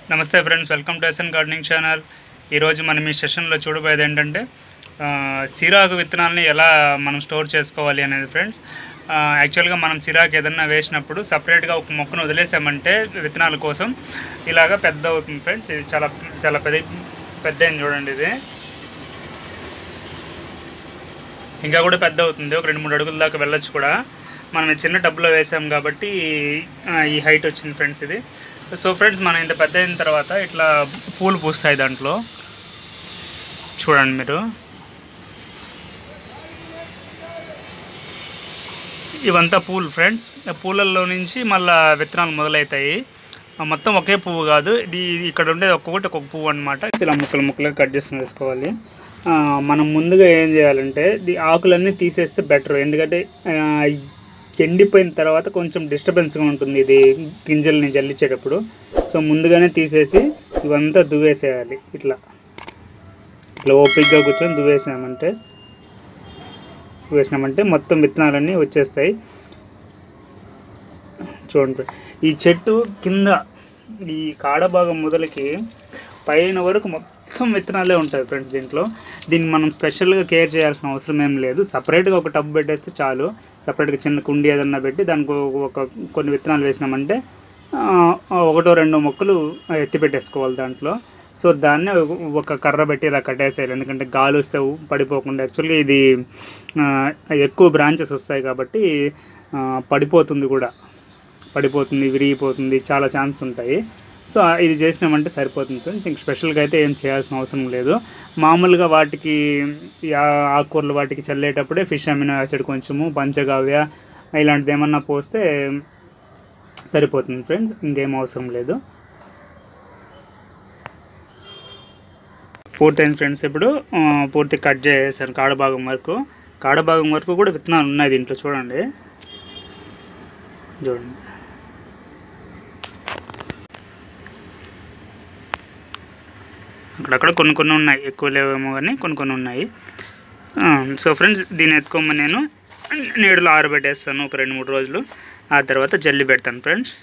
నమస్తే friends welcome to SN gardening channel ఈరోజు మనం ఈ సెషన్లో చూడబోయేది ఏంటంటే ఆ, సిరాకు విత్తనాలని ఎలా మనం స్టోర్ చేసుకోవాలి అనేది ఫ్రెండ్స్ ఆ, యాక్చువల్గా మనం సిరాకు ఏదన్నా వేసినప్పుడు సపరేట్గా ఒక మొక్కను వదిలేసామంటే విత్తనాల కోసం ఇలాగా పెద్ద అవుతుంది ఫ్రెండ్స్ ఇది చాలా చాలా పెద్ద పెద్ద అయింది చూడండి ఇది ఇంకా కూడా పెద్ద అవుతుంది ఒక రెండు మూడు అడుగుల దాకా వెళ్ళొచ్చు కూడా మనం ఈ చిన్న టబ్లో వేసాం కాబట్టి ఆ, ఈ హైట్ వచ్చింది ఫ్రెండ్స్ ఇది సో ఫ్రెండ్స్ మనం ఇంత పెద్ద అయిన తర్వాత ఇట్లా పూలు పూస్తాయి దాంట్లో చూడండి మీరు ఇవంతా పూలు ఫ్రెండ్స్ ఆ పూలల్లో నుంచి మళ్ళా విత్తనాలు మొదలవుతాయి ఆ మొత్తం ఒకే పువ్వు కాదు ఇది ఇది ఇక్కడ ఉండేది ఒక్కొక్కటి ఒక్కొక్క పువ్వు అనమాట ఇలా ముక్కలు ముక్కలుగా కట్ చేసుకుని వేసుకోవాలి ఆ, మనం ముందుగా ఏం చేయాలంటే ఈ ఆకులన్నీ తీసేస్తే బెటర్ ఎందుకంటే ఆ, ఎండిపోయిన తర్వాత కొంచెం డిస్టర్బెన్స్గా ఉంటుంది ఇది గింజల్ని జల్లించేటప్పుడు సో ముందుగానే తీసేసి ఇవంతా దువ్వేసేయాలి ఇట్లా ఇట్లా ఓపిక్గా కూర్చొని దువ్వేసామంటే వేసినామంటే మొత్తం విత్తనాలన్నీ వచ్చేస్తాయి చూడండి ఈ చెట్టు కింద ఈ కాడ భాగం మొదలకి పైన వరకు మొత్తం విత్తనాలే ఉంటాయి ఫ్రెండ్స్ దీంట్లో దీన్ని మనం స్పెషల్గా కేర్ చేయాల్సిన అవసరం ఏం లేదు సపరేట్గా ఒక టబ్ పెట్టేస్తే చాలు సపరేట్గా చిన్న కుండి ఏదన్నా పెట్టి దానికి ఒక- ఒక కొన్ని విత్తనాలు వేసినామంటే ఆ, ఒకటో రెండో మొక్కలు ఎత్తి పెట్టేసుకోవాలి దాంట్లో సో దాన్ని ఒక- ఒక కర్ర పెట్టి ఇలా కట్టేసేయాలి ఎందుకంటే గాలి వస్తే పడిపోకుండా యాక్చువల్గా ఇది ఆ, ఎక్కువ బ్రాంచెస్ వస్తాయి కాబట్టి ఆ, పడిపోతుంది కూడా పడిపోతుంది విరిగిపోతుంది చాలా ఛాన్స్ ఉంటాయి సో ఆ, ఇది చేసినామంటే సరిపోతుంది ఫ్రెండ్స్ ఇంక స్పెషల్గా అయితే ఏం చేయాల్సిన అవసరం లేదు మామూలుగా వాటికి ఈ ఆ- ఆకుకూరలు వాటికి చల్లేటప్పుడే ఫిష్ అమినో యాసిడ్ కొంచెము పంచగవ్య ఇలాంటిది ఏమన్నా పోస్తే సరిపోతుంది ఫ్రెండ్స్ ఇంకేం అవసరం లేదు పూర్తయింది ఫ్రెండ్స్ ఇప్పుడు ఆ, పూర్తి కట్ చేసేసాను కాడ భాగం వరకు కాడ భాగం వరకు కూడా విత్తనాలు ఉన్నాయి దీంట్లో చూడండి చూడండి అక్కడక్కడ కొన్ని కొన్ని ఉన్నాయి ఎక్కువ లేవేమో కానీ కొన్ని కొన్ని ఉన్నాయి ఆ, సో ఫ్రెండ్స్ దీన్ని ఎత్తుకోమని నేను నీడలో ఆరబెట్టేస్తాను ఒక రెండు మూడు రోజులు ఆ తర్వాత జల్లి పెడతాను ఫ్రెండ్స్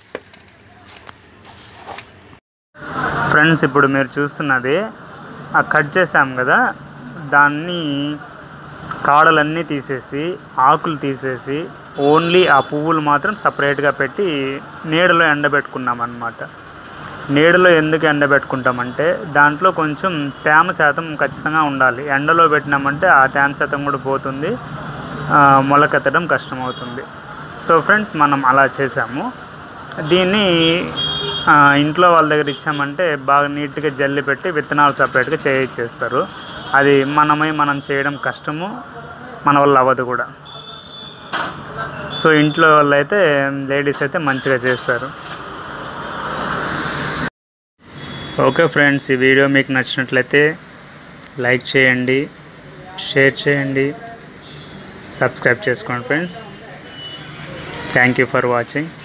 ఫ్రెండ్స్ ఇప్పుడు మీరు చూస్తున్నది ఆ కట్ చేసాం కదా దాన్ని కాడలన్నీ తీసేసి ఆకులు తీసేసి ఓన్లీ ఆ పువ్వులు మాత్రం సపరేట్గా పెట్టి నీడలో ఎండబెట్టుకున్నాం అన్నమాట నీడలో ఎందుకు ఎండబెట్టుకుంటామంటే దాంట్లో కొంచెం తేమ శాతం ఖచ్చితంగా ఉండాలి ఎండలో పెట్టినామంటే ఆ తేమ శాతం కూడా పోతుంది ఆ, మొలకెత్తడం కష్టమవుతుంది సో ఫ్రెండ్స్ మనం అలా చేసాము దీన్ని ఆ, ఇంట్లో వాళ్ళ దగ్గర ఇచ్చామంటే బాగా నీట్గా జల్లి పెట్టి విత్తనాలు సపరేట్గా చేయించేస్తారు అది మనమై మనం చేయడం కష్టము మన వల్ల అవ్వదు కూడా సో ఇంట్లో వాళ్ళు అయితే లేడీస్ అయితే మంచిగా చేస్తారు ఓకే ఫ్రెండ్స్ ఈ వీడియో మీకు నచ్చినట్లయితే లైక్ చేయండి షేర్ చేయండి సబ్స్క్రైబ్ చేసుకోండి friends thank you for watching